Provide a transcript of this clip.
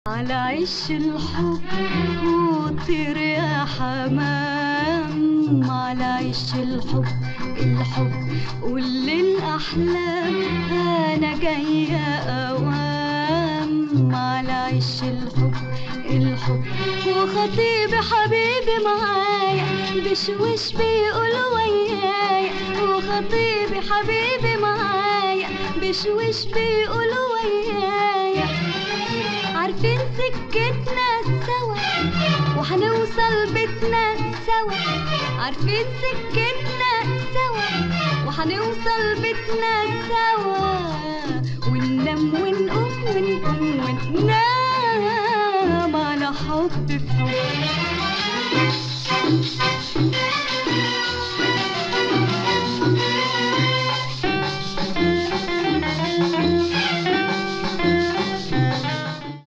على عش الحب وطير يا حمام على عش الحب الحب قول للأحلام أنا جاية أوام على عش الحب الحب وخطيبي حبيبي معايا بشوش بيقول ويايا وخطيبي حبيبي معايا بشوش بيقول ويايا عارفين سكتنا سوا وهنوصل بيتنا سوا عارفين سكتنا سوا وهنوصل بيتنا سوا وننام ونقوم ونقوم وننام على حب في حب